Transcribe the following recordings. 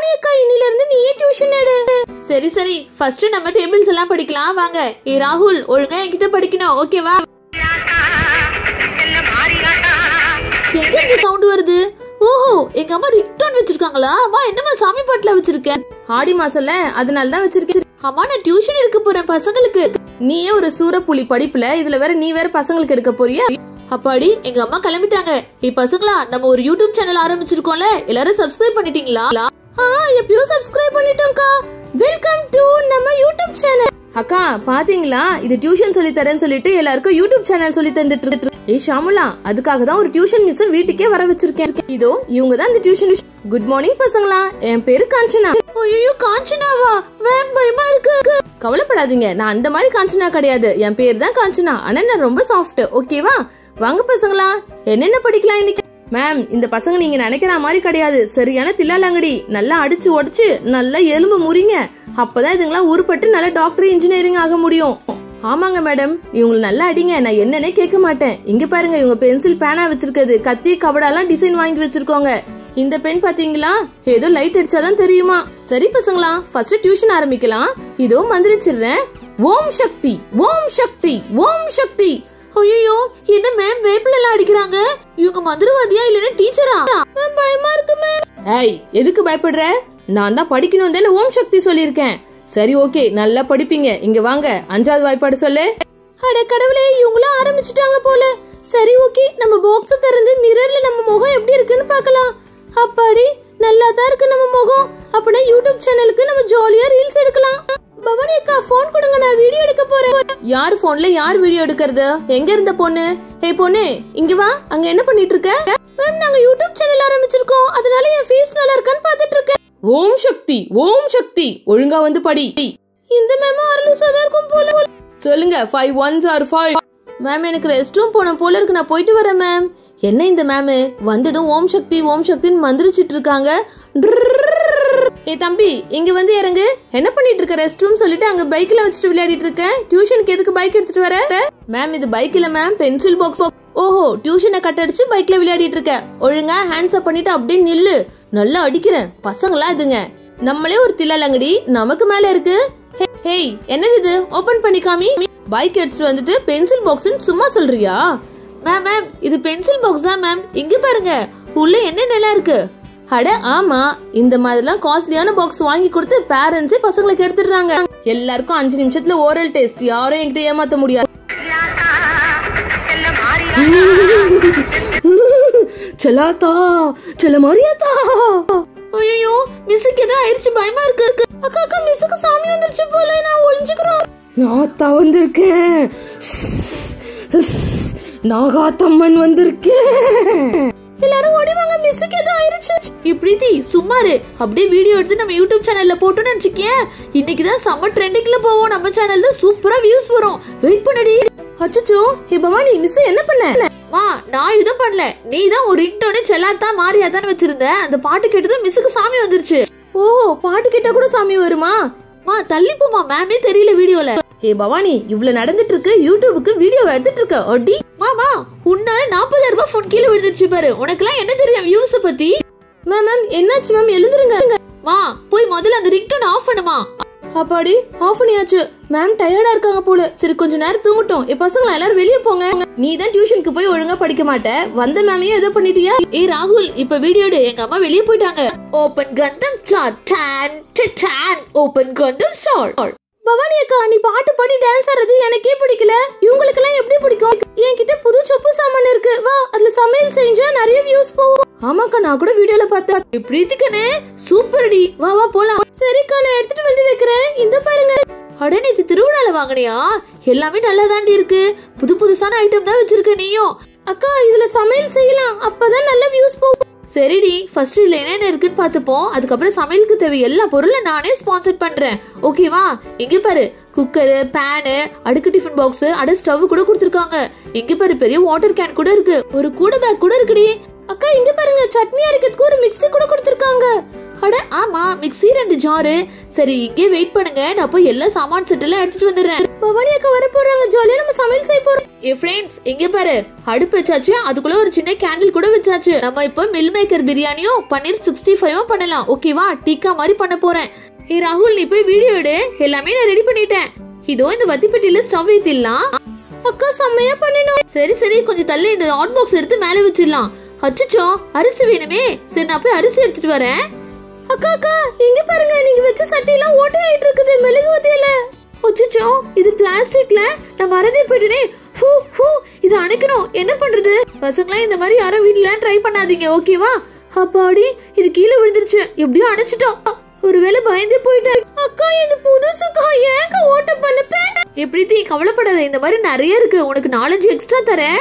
பவானி அக்கா இன்னில இருந்து நீயே டியூஷன் எடு சரி சரி ஃபர்ஸ்ட் நம்ம டேபிள்ஸ் எல்லாம் படிக்கலாம் வாங்க ஏ ராகுல் ஒழுங்கா என்கிட்ட படிக்கணும் ஓகேவா எங்க இந்த சவுண்ட் வருது ஓஹோ எங்க அம்மா ரிட்டர்ன் வச்சிருக்காங்களா அம்மா என்னம்மா சாமி பாட்டுல வச்சிருக்கேன் ஆடி மாசம்ல அதனால தான் வச்சிருக்கேன் அம்மா நான் டியூஷன் எடுக்க போறேன் பசங்களுக்கு நீயே ஒரு சூரப்புலி படிப்புல இதுல வேற நீ வேற பசங்களுக்கு எடுக்க போறியா அப்பாடி எங்க அம்மா கிளம்பிட்டாங்க ஏய் பசங்களா நம்ம ஒரு யூடியூப் சேனல் ஆரம்பிச்சிருக்கோம்ல எல்லாரும் சப்ஸ்கிரைப் பண்ணிட்டீங்களா ஆ எப்பயோ சப்ஸ்கிரைப் பண்ணிட்டோம்க்கா வெல்கம் டு நம்ம யூடியூப் சேனல் அக்கா பாத்தீங்களா இது டியூஷன் சொல்லி தரேன்னு சொல்லிட்டு எல்லாருக்கும் யூடியூப் சேனல் சொல்லி தந்துட்டு இருக்கு ஏய் ஷாமுலா அதுக்காக தான் ஒரு டியூஷன் மிஸ் வீட்டுக்கே வர வச்சிருக்கேன் இதோ இவங்க தான் இந்த டியூஷன் குட் மார்னிங் பசங்களா என் பேரு காஞ்சனா ஐயோ காஞ்சனாவா மேம் பயமா இருக்கு கவலைப்படாதீங்க நான் அந்த மாதிரி காஞ்சனா கிடையாது என் பேர் தான் காஞ்சனா ஆனா நான் ரொம்ப சாஃப்ட் ஓகேவா வாங்க பசங்களா என்னென்ன படிக்கலாம் இன்னைக்கு மேம் இந்த பசங்க நீங்க நினைக்கிற மாதிரி கிடையாது சரியான தில்லாலங்கடி நல்லா அடிச்சு உடைச்சு நல்லா எலும்பு முறிங்க அப்பதான் இதுங்களாம் உருப்பட்டு நல்லா டாக்டர் இன்ஜினியரிங் ஆக முடியும் ஆமாங்க மேடம் இவங்களை நல்லா அடிங்க நான் என்னன்னே கேட்க மாட்டேன் இங்க பாருங்க இவங்க பென்சில் பேனா வச்சிருக்கிறது கத்தி கபடாலாம் டிசைன் வாங்கி வச்சிருக்கோங்க இந்த பென் பாத்தீங்களா ஏதோ லைட் அடிச்சாதான் தெரியுமா சரி பசங்களா ஃபர்ஸ்ட் டியூஷன் ஆரம்பிக்கலாம் இதோ மந்திரிச்சிடுறேன் ஓம் சக்தி ஓம் சக்தி ஓம் சக்தி ஐயோ என்ன மேம் வேப்பில எல்லாம் அடிக்கிறாங்க இவங்க மந்திரவாதியா இல்லனா டீச்சரா மேம் பயமா இருக்கு மேம் ஏய் எதுக்கு பயப்படுற நான் தான் படிக்கணும் தானே ஓம் சக்தி சொல்லியிருக்கேன் சரி ஓகே நல்லா படிப்பீங்க இங்க வாங்க அஞ்சாவது வாய்ப்பாடு சொல்லு அட கடவுளே இவங்களும் ஆரம்பிச்சிட்டாங்க போல சரி ஓகே நம்ம பாக்ஸ் திறந்து மிரர்ல நம்ம முகம் எப்படி இருக்குன்னு பார்க்கலாம் அப்பாடி நல்லா தான் இருக்கு நம்ம முகம் அப்பனா யூடியூப் சேனலுக்கு நம்ம ஜாலியா ரீல்ஸ் எடுக்கலாம் பவானி அக்கா போன் கொடுங்க நான் வீடியோ எடுக்க போறேன் யார் போன்ல யார் வீடியோ எடுக்கிறது எங்க இருந்த பொண்ணு ஏய் பொண்ணு இங்க வா அங்க என்ன பண்ணிட்டு இருக்க மேம் நாங்க யூடியூப் சேனல் ஆரம்பிச்சிருக்கோம் அதனால என் ஃபேஸ் நல்லா இருக்கான்னு பார்த்துட்டு இருக்கேன் ஓம் சக்தி ஓம் சக்தி ஒழுங்கா வந்து படி இந்த மேம் அருளுசா தான் இருக்கும் போல சொல்லுங்க five once or five ma'am எனக்கு ரெஸ்ட் ரூம் போன போல இருக்கு நான் போயிட்டு வரேன் மேம் என்ன இந்த மேம் வந்ததும் ஓம் சக்தி ஓம் சக்தின்னு மந்திரிச்சிட்டு இருக்காங்க ஏ தம்பி இங்க வந்து இறங்கு என்ன பண்ணிட்டு இருக்க ரெஸ்ட் ரூம் சொல்லிட்டு அங்க பைக்ல வச்சுட்டு விளையாடிட்டு இருக்கேன் டியூஷனுக்கு எதுக்கு பைக் எடுத்துட்டு வர மேம் இது பைக் இல்ல மேம் பென்சில் பாக்ஸ் ஓஹோ டியூஷனை கட் அடிச்சு பைக்ல விளையாடிட்டு இருக்க ஒழுங்கா ஹேண்ட்ஸ் அப் பண்ணிட்டு அப்படியே நில்லு நல்லா அடிக்கிறேன் பசங்களா இதுங்க நம்மளே ஒரு தில்லாலங்கடி நமக்கு மேல இருக்கு ஹே- ஹேய் என்னது இது ஓபன் பண்ணி காமி பைக் எடுத்துட்டு வந்துட்டு பென்சில் பாக்ஸ்னு சும்மா சொல்றியா மேம் மேம் இது பென்சில் பாக்ஸ் தான் மேம் இங்க பாருங்க உள்ள என்ன நல்லா இருக்கு அட ஆமா இந்த மாதிரிலாம் காஸ்ட்லியான பாக்ஸ் வாங்கி கொடுத்து பேரண்ட்ஸே பசங்களுக்கு எடுத்துடுறாங்க எல்லாருக்கும் அஞ்சு நிமிஷத்துல ஓரல் டெஸ்ட் யாரும் என்கிட்ட ஏமாத்த முடியாது செல்லாத்தா செல்ல மாரியாத்தா ஐயோ மிஸ்ஸுக்கு ஏதோ ஆயிடுச்சு பயமா இருக்கு அக்கா அக்கா மிஸ்ஸுக்கு சாமி வந்துருச்சு போல நான் ஒளிஞ்சுக்கிறோம் நாத்தா வந்திருக்கேன் நாகாத்தம்மன் வந்திருக்கேன் எல்லாரும் ஓடி வாங்க மிஸ்ஸுக்கு ஏதோ ஆயிருச்சு இப்படி சும்மாரு அப்படியே வீடியோ எடுத்து நம்ம யூடியூப் சேனல்ல போட்டோம்னு நினைச்சுக்கேன் இன்னைக்கு தான் செம்ம ட்ரெண்டிங்ல போவோம் நம்ம சேனல் தான் சூப்பரா வியூஸ் வரும் வெயிட் பண்ணடி அச்சச்சோ ஹே பவானி மிஸ் என்ன பண்ண மா நான் இதுவும் பண்ணல நீ தான் ஒரு ரிங்டோனே செல்லாத்தா மாரியாத்தான்னு வச்சிருந்த அந்த பாட்டு கேட்டதும் மிஸ்ஸுக்கு சாமி வந்துருச்சு ஓ பாட்டு கேட்டா கூட சாமி வருமா மா தள்ளி போமா மேமே தெரியல வீடியோல ஏ பவானி இவ்வளவு நடந்துட்டு இருக்கு யூடியூபுக்கு வீடியோ எடுத்துட்டு இருக்க அடி மாமா உன்னால நாற்பதாயிரம் ரூபாய் ஃபோன் கீழே விழுந்துருச்சு பாரு உனக்கெல்லாம் என்ன தெரியும் வியூஸ பத்தி மேம் மேம் என்னாச்சு மேம் எழுந்துருங்க மா போய் முதல்ல அந்த ரிங்டோன் ஆஃப் பண்ணுமா அப்பாடி ஆஃப் பண்ணியாச்சு மேம் டயர்டா இருக்காங்க போல சரி கொஞ்ச நேரம் தூங்கட்டும் என் பசங்களா எல்லாரும் வெளிய போங்க நீ தான் டியூஷனுக்கு போய் ஒழுங்கா படிக்க மாட்ட வந்த மேமையும் ஏதோ பண்ணிட்டியா ஏய் ராகுல் இப்ப வீடியோ எடு எங்க அம்மா வெளிய போயிட்டாங்க ஓபன் கந்தம் ஸ்டார் டான் டான் ஓபன் கந்தம் ஸ்டார் பவானி அக்கா நீ பாட்டு பாடி டான்ஸ் ஆடுறது எனக்கே பிடிக்கல இவங்களுக்கு எல்லாம் எப்படி பிடிக்கும் என்கிட்ட புது சொப்பு சாமான் இருக்கு வா அதுல சமையல் செஞ்சா நிறைய வியூஸ் போகும் ஆமாக்கா நான் கூட வீடியோல பார்த்தேன் பிரீத்திகனே சூப்பர் டி வா வா போலாம் சரிக்கா நான் எடுத்துட்டு வந்து வைக்கிறேன் இந்த பாருங்க அட நேத்து திருவிழால வாங்கினியா எல்லாமே நல்லா தாண்டி இருக்கு புது புதுசான ஐட்டம் தான் வச்சிருக்க நீயும் அக்கா இதுல சமையல் செய்யலாம் அப்பதான் நல்ல வியூஸ் போகும் சரிடி ஃபர்ஸ்ட் இதுல என்னென்ன இருக்குன்னு பார்த்துப்போம் அதுக்கப்புறம் சமையலுக்கு தேவை எல்லா பொருளும் நானே ஸ்பான்சர் பண்றேன் ஓகேவா இங்க பாரு குக்கரு பேனு அடுக்கு டிஃபன் பாக்ஸ் அட ஸ்டவ் கூட கொடுத்துருக்காங்க இங்க பாரு பெரிய வாட்டர் கேன் கூட இருக்கு ஒரு கூட பேக் கூட இருக்குடி அக்கா இங்க பாருங்க சட்னி அரைக்கிறதுக்கு ஒரு மிக்ஸி கூட கொடுத்துருக்காங்க அட ஆமா மிக்ஸி ரெண்டு ஜாரு சரி இங்கே வெயிட் பண்ணுங்க நான் போய் எல்லா சாமான் செட் எல்லாம் எடுத்துட்டு வந்துடுறேன் பவானி பவானி அக்கா வர போறாங்க ஜாலியா நம்ம சமையல் செய்ய போறோம் ஏ ஃப்ரெண்ட்ஸ் இங்க பாரு அடுப்பு வச்சாச்சு அதுக்குள்ள ஒரு சின்ன கேண்டில் கூட வச்சாச்சு நம்ம இப்போ மில் மேக்கர் பிரியாணியும் பன்னீர் சிக்ஸ்டி ஃபைவும் பண்ணலாம் ஓகேவா டிக்கா மாதிரி பண்ண போறேன் ஏ ராகுல் நீ போய் வீடியோ எடு எல்லாமே நான் ரெடி பண்ணிட்டேன் இதோ இந்த வத்திப்பெட்டியில ஸ்டவ் ஏத்திடலாம் அக்கா செம்மையா பண்ணணும் சரி சரி கொஞ்சம் தள்ளி இந்த ஹாட் பாக்ஸ் எடுத்து மேலே வச்சிடலாம் அச்சச்சோ அரிசி வேணுமே சரி நான் போய் அரிசி எடுத்துட்டு வரேன் அக்கா அக்கா இங்க பாருங்க நீங்க வச்ச சட்டியெல்லாம் ஓட்டை ஆயிட்டு இருக்குது மெழுகுவதியில அச்சச்சோ இது பிளாஸ்டிக்ல நான் மறந்தே போயிட்டேனே ஹூ ஹூ இது அணைக்கணும் என்ன பண்றது பசங்களா இந்த மாதிரி யாரும் வீட்ல ட்ரை பண்ணாதீங்க ஓகேவா அப்பாடி இது கீழே விழுந்துருச்சு எப்படியோ அணைச்சிட்டோம் ஒருவேளை பயந்தே போயிட்டாரு அக்கா இது புதுசுக்கா ஏங்க ஓட்ட பண்ணப்ப எப்படி தீ கவலைப்படாத இந்த மாதிரி நிறைய இருக்கு உனக்கு நாலஞ்சு எக்ஸ்ட்ரா தரேன்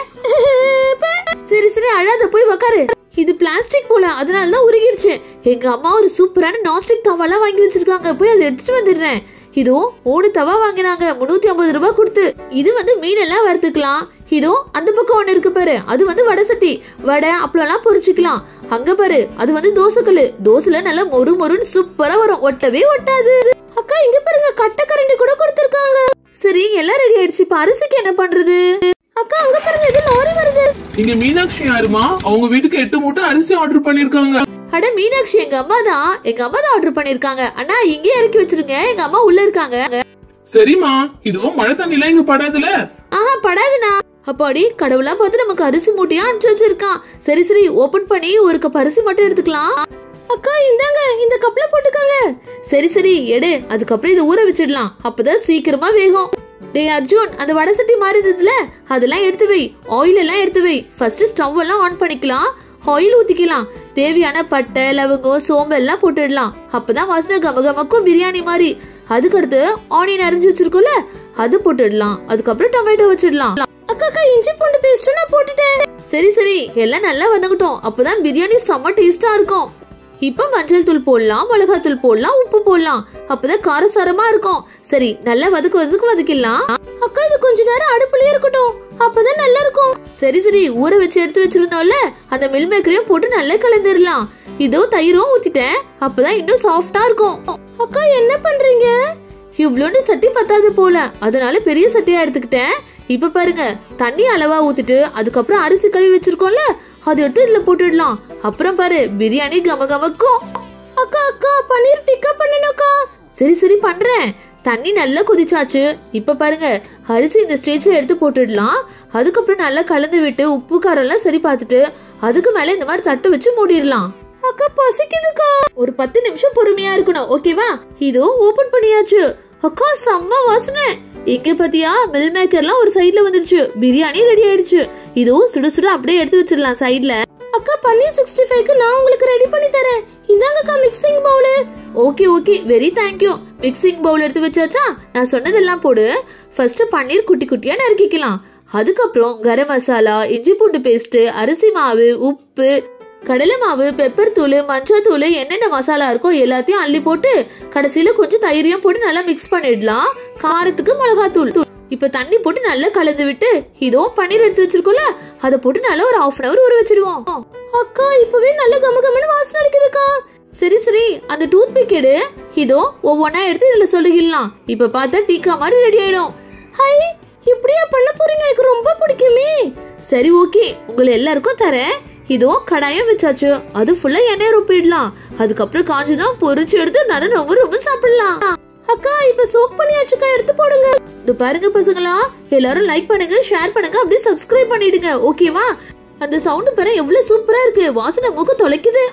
சரி சரி அழாத போய் உக்காரு இது பிளாஸ்டிக் போல அதனால தான் உருகிடுச்சு எங்க அம்மா ஒரு சூப்பரான நாஸ்டிக் தவாலாம் வாங்கி வச்சிருக்காங்க போய் அதை எடுத்துட்டு வந்துடுறேன் இதோ மூணு தவா வாங்கினாங்க முன்னூத்தி ஐம்பது ரூபாய் கொடுத்து இது வந்து மீனெல்லாம் வறுத்துக்கலாம் இதோ அந்த பக்கம் ஒண்ணு இருக்கு பாரு அது வந்து வடை சட்டி வடை அப்பளம்லாம் பொரிச்சுக்கலாம் அங்க பாரு அது வந்து தோசைக்கல்லு தோசைல நல்லா மொறு மொறுன்னு சூப்பரா வரும் ஒட்டவே ஒட்டாது அக்கா இங்க பாருங்க கட்டை கரண்டி கூட கொடுத்திருக்காங்க சரி எல்லாம் ரெடி ஆயிடுச்சு இப்ப அரிசிக்கு என்ன பண்றது அக்கா அங்க பாருங்க இது லாரி வருது இங்க மீனாட்சி யாருமா அவங்க வீட்டுக்கு எட்டு மூட்டை அரிசி ஆர்டர் பண்ணிருக்காங்க அட மீனாட்சி எங்க அம்மா தான் எங்க அம்மா தான் ஆர்டர் பண்ணிருக்காங்க அண்ணா இங்கே இறக்கி வச்சிருங்க எங்க அம்மா உள்ள இருக்காங்க சரிம்மா இதோ மழை தண்ணி எல்லாம் இங்க படாதுல ஆஹா படாதுண்ணா அப்பாடி கடவுளா பார்த்து நமக்கு அரிசி மூட்டையா அனுப்பிச்சு வச்சிருக்கான் சரி சரி ஓபன் பண்ணி ஒரு கப் அரிசி மட்டும் எடுத்துக்கலாம் அக்கா இந்தாங்க இந்த கப்ல போட்டுக்கோங்க சரி சரி எடு அதுக்கப்புறம் இதை ஊற வச்சிடலாம் அப்பதான் சீக்கிரமா வேகும் டேய் அர்ஜுன் அந்த வடை சட்டி மாறி இருந்துச்சுல அதெல்லாம் எடுத்து வை ஆயில் எல்லாம் எடுத்து வை ஃபர்ஸ்ட் ஸ்டவ் எல்லாம் ஆன் பண்ணிக்கலாம் ஆயில் ஊத்திக்கலாம் தேவையான பட்டை லவங்கம் சோம்பு எல்லாம் போட்டுடலாம் அப்பதான் வாசனை கமகமக்கும் பிரியாணி மாதிரி அதுக்கடுத்து ஆனியன் அரிஞ்சு வச்சிருக்கோம்ல அது போட்டுடலாம் அதுக்கப்புறம் டொமேட்டோ வச்சிடலாம் அக்கா அக்கா இஞ்சி பூண்டு பேஸ்ட் நான் போட்டுட்டேன் சரி சரி எல்லாம் நல்லா வதங்கட்டும் அப்பதான் பிரியாணி செம்ம டேஸ்டா இருக்கும் இப்ப மஞ்சள் தூள் போடலாம் மிளகாய் தூள் போடலாம் உப்பு போடலாம் அப்பதான் காரசாரமா இருக்கும் சரி நல்லா வதக்கு வதக்கு வதக்கிடலாம் அக்கா இது கொஞ்ச நேரம் அடுப்புலயே இருக்கட்டும் அப்பதான் நல்லா இருக்கும் சரி சரி ஊற வச்சு எடுத்து வச்சிருந்தோம்ல அந்த மில் மேக்கரையும் போட்டு நல்லா கலந்துடலாம் இதோ தயிரும் ஊத்திட்டேன் அப்பதான் இன்னும் சாஃப்டா இருக்கும் அக்கா என்ன பண்றீங்க இவ்வளோண்டு சட்டி பத்தாது போல அதனால பெரிய சட்டியா எடுத்துக்கிட்டேன் இப்ப பாருங்க தண்ணி அளவா ஊத்திட்டு அதுக்கப்புறம் அரிசி கழுவி வச்சிருக்கோம்ல அதை எடுத்து இதுல போட்டுடலாம் அப்புறம் பாரு பிரியாணி கம கமக்கும் அக்கா அக்கா பன்னீர் டிக்கா பண்ணணும்க்கா சரி சரி பண்றேன் தண்ணி நல்லா கொதிச்சாச்சு இப்ப பாருங்க அரிசி இந்த ஸ்டேஜ்ல எடுத்து போட்டுடலாம் அதுக்கப்புறம் நல்லா கலந்து விட்டு உப்பு காரம் எல்லாம் சரி பார்த்துட்டு அதுக்கு மேல இந்த மாதிரி தட்டு வச்சு மூடிடலாம் அக்கா பசிக்குதுக்கா ஒரு பத்து நிமிஷம் பொறுமையா இருக்கணும் ஓகேவா இதோ ஓபன் பண்ணியாச்சு அக்கா செம்ம வாசனை இங்க பாத்தியா மில் மேக்கர்லாம் ஒரு சைடுல வந்துருச்சு பிரியாணி ரெடி ஆயிடுச்சு இதோ சுட சுட அப்படியே எடுத்து வச்சிடலாம் சைடுல அக்கா பன்னீர் சிக்ஸ்டி ஃபைவ்க்கு நான் உங்களுக்கு ரெடி பண்ணி தரேன் இந்தாங்கக்கா mixing bowl okay okay very thank you mixing bowl எடுத்து வச்சாச்சா நான் சொன்னதெல்லாம் போடு ஃபர்ஸ்ட் பன்னீர் குட்டி குட்டியா நறுக்கிக்கலாம் அதுக்கப்புறம் கரம் மசாலா இஞ்சி பூண்டு பேஸ்ட் அரிசி மாவு உப்பு கடலை மாவு பெப்பர் தூள் மஞ்சள் தூள் என்னென்ன மசாலா இருக்கோ எல்லாத்தையும் அள்ளி போட்டு கடைசியில கொஞ்சம் தயிரையும் போட்டு நல்லா மிக்ஸ் பண்ணிடலாம் காரத்துக்கு மிளகாத்தூள் இப்ப தண்ணி போட்டு நல்லா கலந்து விட்டு இதோ பன்னீர் எடுத்து வச்சிருக்கோம்ல அதை போட்டு நல்லா ஒரு ஹாஃப் அன் அவர் ஊற வச்சிடுவோம் அக்கா இப்பவே நல்ல கம கமன்னு வாசனை அடிக்குதுக்கா சரி சரி அந்த டூத் பிக் எடு இதோ ஒவ்வொன்றா எடுத்து இதுல சொல்லிக்கலாம் இப்ப பார்த்தா டீக்கா மாதிரி ரெடி ஆயிடும் ஹை இப்படியா பண்ண போறீங்க எனக்கு ரொம்ப பிடிக்குமே சரி ஓகே உங்களை எல்லாருக்கும் தரேன் இதோ கடாயம் வச்சாச்சு அது ஃபுல்லா எண்ணெய் ரொப்பிடலாம் அதுக்கப்புறம் காஞ்சுதான் பொரிச்சு எடுத்து நர ரொம்ப ரொம்ப சாப்பிடலாம் அக்கா இப்ப சோக் பண்ணியாச்சுக்கா எடுத்து போடுங்க இது பாருங்க பசங்களா எல்லாரும் லைக் பண்ணுங்க ஷேர் பண்ணுங்க அப்படியே சப்ஸ்கிரைப் பண்ணிடுங்க ஓகேவா அந்த சவுண்ட் பாரு எவ்வளவு சூப்பரா இருக்கு வாசனை மூக்கு தொலைக்குது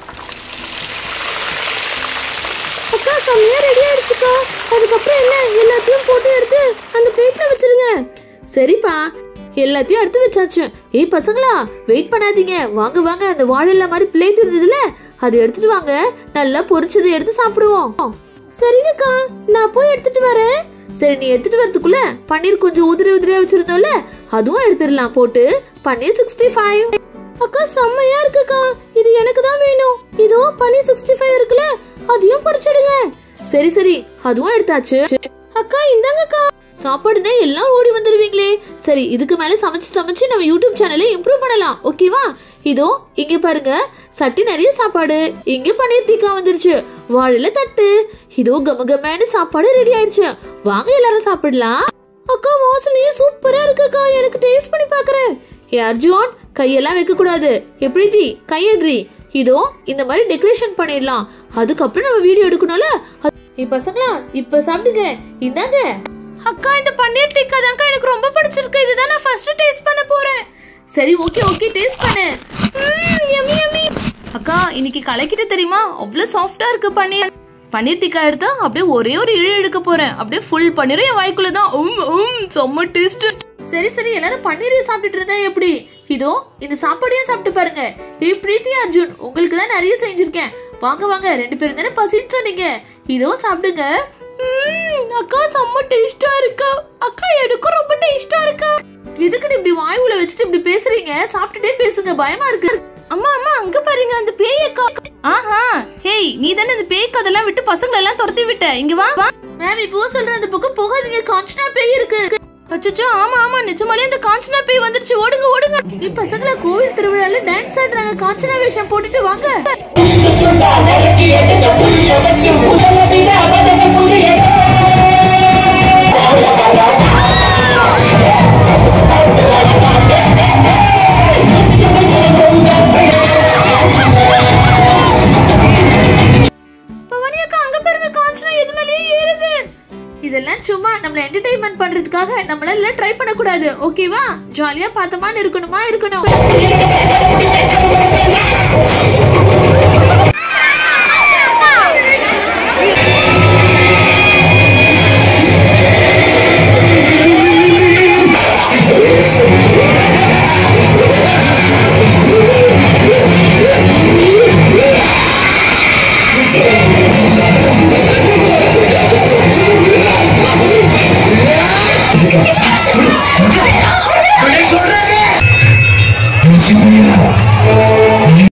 அக்கா செம்மையா ரெடி ஆயிடுச்சுக்கா அதுக்கப்புறம் என்ன எல்லாத்தையும் போட்டு எடுத்து அந்த பிளேட்ல வச்சிருங்க சரிப்பா எல்லாத்தையும் எடுத்து வச்சாச்சு ஏய் பசங்களா வெயிட் பண்ணாதீங்க வாங்க வாங்க அந்த வாழை மாதிரி பிளேட் இருந்ததுல அது எடுத்துட்டு வாங்க நல்லா பொரிச்சதை எடுத்து சாப்பிடுவோம் சரிங்கக்கா நான் போய் எடுத்துட்டு வரேன் சரி நீ எடுத்துட்டு வரதுக்குள்ள பன்னீர் கொஞ்சம் உதிரி உதிரியா வச்சிருந்தோம்ல அதுவும் எடுத்துடலாம் போட்டு பன்னீர் சிக்ஸ்டி ஃபைவ் அக்கா செம்மையா இருக்குக்கா இது எனக்கு தான் வேணும் இதோ பன்னீர் சிக்ஸ்டி ஃபைவ் இருக்குல்ல அதையும் பொரிச்சிடுங்க சரி சரி அதுவும் எடுத்தாச்சு அக்கா இந்தாங்கக்கா சாப்பாடுனா எல்லாம் ஓடி வந்துருவீங்களே சரி இதுக்கு மேல சமைச்சு சமைச்சு நம்ம யூடியூப் சேனலை இம்ப்ரூவ் பண்ணலாம் ஓகேவா இதோ இங்க பாருங்க சட்டி நிறைய சாப்பாடு இங்க பன்னீர் டிக்கா வந்துருச்சு வாழையில தட்டு இதோ கமகமான சாப்பாடு ரெடி ஆயிடுச்சு வாங்க எல்லாரும் சாப்பிடலாம் அக்கா வாசனையே சூப்பரா இருக்குக்கா எனக்கு டேஸ்ட் பண்ணி பார்க்கறேன் ஏ அர்ஜுன் கையெல்லாம் வைக்க கூடாது எப்படி தி கையெட்ரி இதோ இந்த மாதிரி டெக்கரேஷன் பண்ணிடலாம் அதுக்கப்புறம் நம்ம வீடியோ எடுக்கணும்ல அது- ஏய் பசங்களா இப்ப சாப்பிடுங்க இந்தாங்க அக்கா இந்த பன்னீர் டிக்கா தான்க்கா எனக்கு ரொம்ப பிடிச்சிருக்கு இதுதான் நான் ஃபர்ஸ்ட் டேஸ்ட் பண்ண போறேன் சரி ஓகே ஓகே டேஸ்ட் பண்ணு யம்மி யம்மி அக்கா இன்னைக்கு கலக்கிட்டு தெரியுமா அவ்வளவு சாஃப்டா இருக்கு பன்னீர் பன்னீர் டிக்கா எடுத்தா அப்படியே ஒரே ஒரு இழு எடுக்க போறேன் அப்படியே ஃபுல் பன்னீரும் என் வாய்க்குள்ள தான் உம் உம் செம்ம டேஸ்ட் சரி சரி எல்லாரும் பன்னீரே சாப்பிட்டுட்டு இருந்தா எப்படி இதோ இந்த சாப்பாடையும் சாப்பிட்டு பாருங்க ஏய் பிரீத்தி அர்ஜுன் உங்களுக்கு தான் நிறைய செஞ்சிருக்கேன் வாங்க வாங்க ரெண்டு பேரும் தானே பசின்னு சொன்னீங்க இதோ சாப்பிடுங்க உம், அக்கா செம்ம டேஸ்டா இருக்கா அக்கா எனக்கும் ரொம்ப டேஸ்டா இருக்கா எதுக்கு இப்படி வாய் உள்ள வச்சுட்டு இப்படி பேசுறீங்க சாப்பிட்டுட்டே பேசுங்க பயமா இருக்கு அம்மா அம்மா அங்க பாருங்க அந்த பேய் அக்கா ஆஹா ஹேய் நீ தானே அந்த பேய் கதெல்லாம் விட்டு பசங்களை எல்லாம் துரத்தி விட்ட இங்க வா மேம் இப்போ சொல்ற அந்த பக்கம் போகாதீங்க காஞ்சனா பேய் இருக்கு அச்சச்சோ ஆமா ஆமா நிஜமாலே அந்த காஞ்சனா பேய் வந்துருச்சு ஓடுங்க ஓடுங்க நீ பசங்கள கோவில் திருவிழால டான்ஸ் ஆடுறாங்க காஞ்சனா வேஷம் போட்டுட்டு வாங்க பவானி அக்கா அங்க பாருங்க காஞ்சனா எது மேலயே ஏறுது இதெல்லாம் சும்மா நம்மள என்டர்டைன்மெண்ட் பண்றதுக்காக நம்மள எல்லாம் ட்ரை பண்ண கூடாது ஓகேவா ஜாலியா பார்த்தமான்னு இருக்கணுமா இருக்கணும்